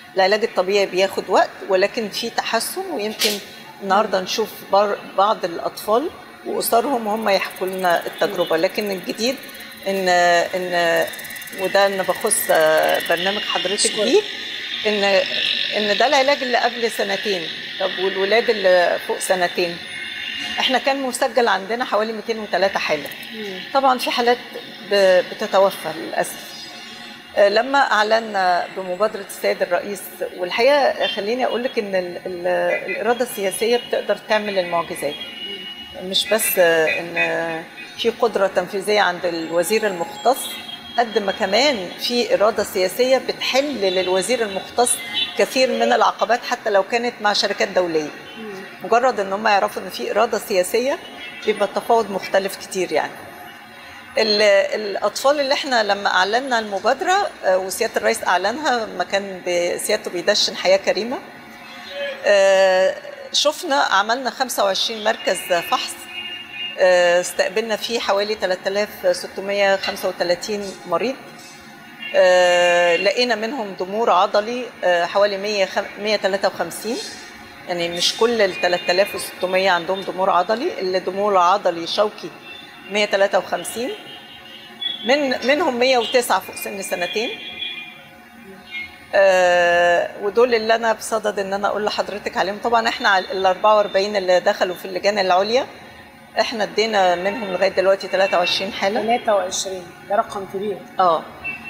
العلاج الطبيعي بياخد وقت ولكن في تحسن ويمكن النهارده نشوف بر- بعض الاطفال واسرهم هم يحكوا لنا التجربه لكن الجديد ان ان وده انا بخص آه، برنامج حضرتك بيه ان ان ده العلاج اللي قبل سنتين طب والولاد اللي فوق سنتين احنا كان مسجل عندنا حوالي 203 حاله طبعا في حالات ب- بتتوفى للاسف آه، لما اعلنا بمبادره السيد الرئيس والحقيقه خليني اقول لك ان ال- ال- الاراده السياسيه بتقدر تعمل المعجزات مش بس آه، ان آه، في قدره تنفيذيه عند الوزير المختص قد ما كمان في اراده سياسيه بتحل للوزير المختص كثير من العقبات حتى لو كانت مع شركات دوليه مجرد ان هم يعرفوا ان في اراده سياسيه بيبقى التفاوض مختلف كتير يعني ال- الاطفال اللي احنا لما اعلنا المبادره آه، وسياده الرئيس اعلنها ما كان بسيادته بيدشن حياه كريمه آه، شفنا عملنا 25 مركز فحص آه، استقبلنا فيه حوالي 3635 مريض آه، لقينا منهم ضمور عضلي آه، حوالي 100 153 يعني مش كل ال 3600 عندهم ضمور عضلي اللي ضمور عضلي شوكي 153 من منهم 109 فوق سن سنتين آه ودول اللي انا بصدد ان انا اقول لحضرتك عليهم طبعا احنا على ال 44 اللي دخلوا في اللجان العليا احنا ادينا منهم لغايه دلوقتي 23 حاله 23 ده رقم كبير اه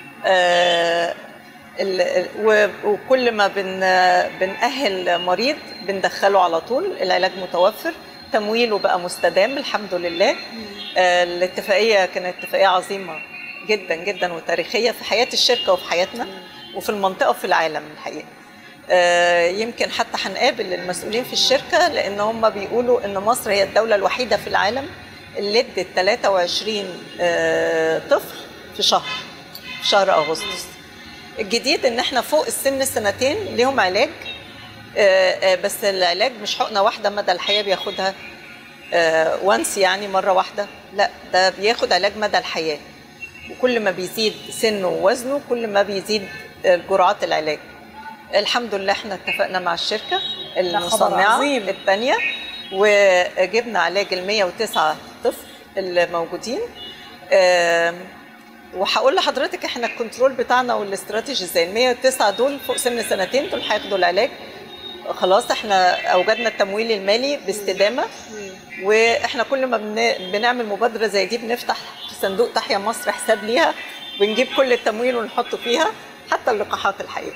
آه، ال- ال- و- وكل ما بن بنأهل مريض بندخله على طول العلاج متوفر تمويله بقى مستدام الحمد لله آه، الاتفاقية كانت اتفاقية عظيمة جدا جدا وتاريخية في حياة الشركة وفي حياتنا وفي المنطقة وفي العالم الحقيقة آه، يمكن حتى هنقابل المسؤولين في الشركة لأن هم بيقولوا إن مصر هي الدولة الوحيدة في العالم اللي ادت 23 آه، طفل في شهر في شهر أغسطس الجديد إن إحنا فوق السن سنتين ليهم علاج آه، آه، بس العلاج مش حقنة واحدة مدى الحياة بياخدها وانس يعني مرة واحدة لا ده بياخد علاج مدى الحياة وكل ما بيزيد سنه ووزنه كل ما بيزيد آه، جرعات العلاج الحمد لله احنا اتفقنا مع الشركة المصنعة عظيم. الثانية وجبنا علاج ال 109 طفل اللي موجودين آم، وهقول لحضرتك احنا الكنترول بتاعنا والاستراتيجي ازاي ال 109 دول فوق سن سنتين دول هياخدوا العلاج خلاص احنا اوجدنا التمويل المالي باستدامه واحنا كل ما بن- بنعمل مبادره زي دي بنفتح في صندوق تحيا مصر حساب ليها بنجيب كل التمويل ونحطه فيها حتى اللقاحات الحقيقه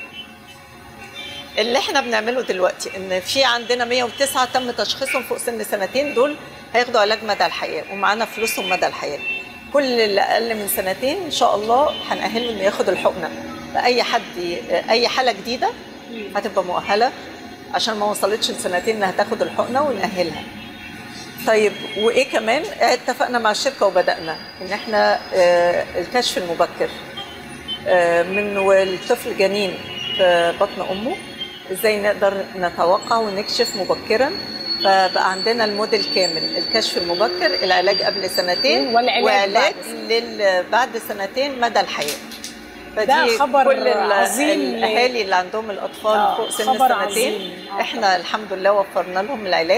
اللي احنا بنعمله دلوقتي ان في عندنا 109 تم تشخيصهم فوق سن سنتين دول هياخدوا علاج مدى الحياه ومعانا فلوسهم مدى الحياه كل اللي اقل من سنتين ان شاء الله هنأهله انه ياخد الحقنه فاي حد ي- اي حاله جديده هتبقى مؤهله عشان ما وصلتش لسنتين انها تاخد الحقنه ونأهلها طيب وايه كمان اتفقنا مع الشركه وبدانا ان احنا آه، الكشف المبكر آه، من والطفل جنين في بطن امه ازاي نقدر نتوقع ونكشف مبكرا فبقى عندنا الموديل كامل الكشف المبكر العلاج قبل سنتين والعلاج وعلاج بعد لل بعد سنتين مدى الحياه ده خبر كل ال- عظيم ل- الاهالي اللي عندهم الاطفال آه، فوق سن خبر سنتين عظيم. آه، احنا الحمد لله وفرنا لهم العلاج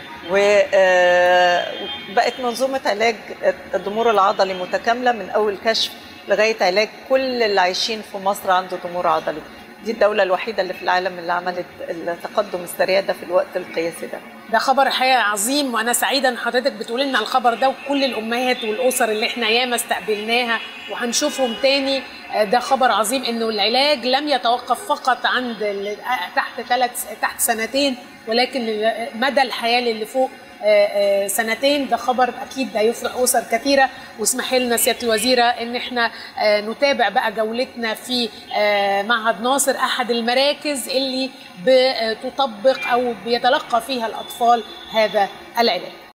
وبقت منظومة علاج الضمور العضلي متكاملة من أول كشف لغاية علاج كل اللي عايشين في مصر عنده ضمور عضلي دي الدولة الوحيدة اللي في العالم اللي عملت التقدم السريع ده في الوقت القياسي ده ده خبر حقيقة عظيم وانا سعيده ان حضرتك بتقول لنا الخبر ده وكل الامهات والاسر اللي احنا ياما استقبلناها وهنشوفهم تاني آه، ده خبر عظيم انه العلاج لم يتوقف فقط عند ال- آه، تحت ثلاث تحت سنتين ولكن ال- مدى الحياه للي فوق آه، آه، سنتين ده خبر اكيد هيفرح اسر كثيره واسمح لنا سياده الوزيره ان احنا آه، نتابع بقى جولتنا في آه، معهد ناصر احد المراكز اللي بتطبق او بيتلقى فيها الاطفال هذا العلاج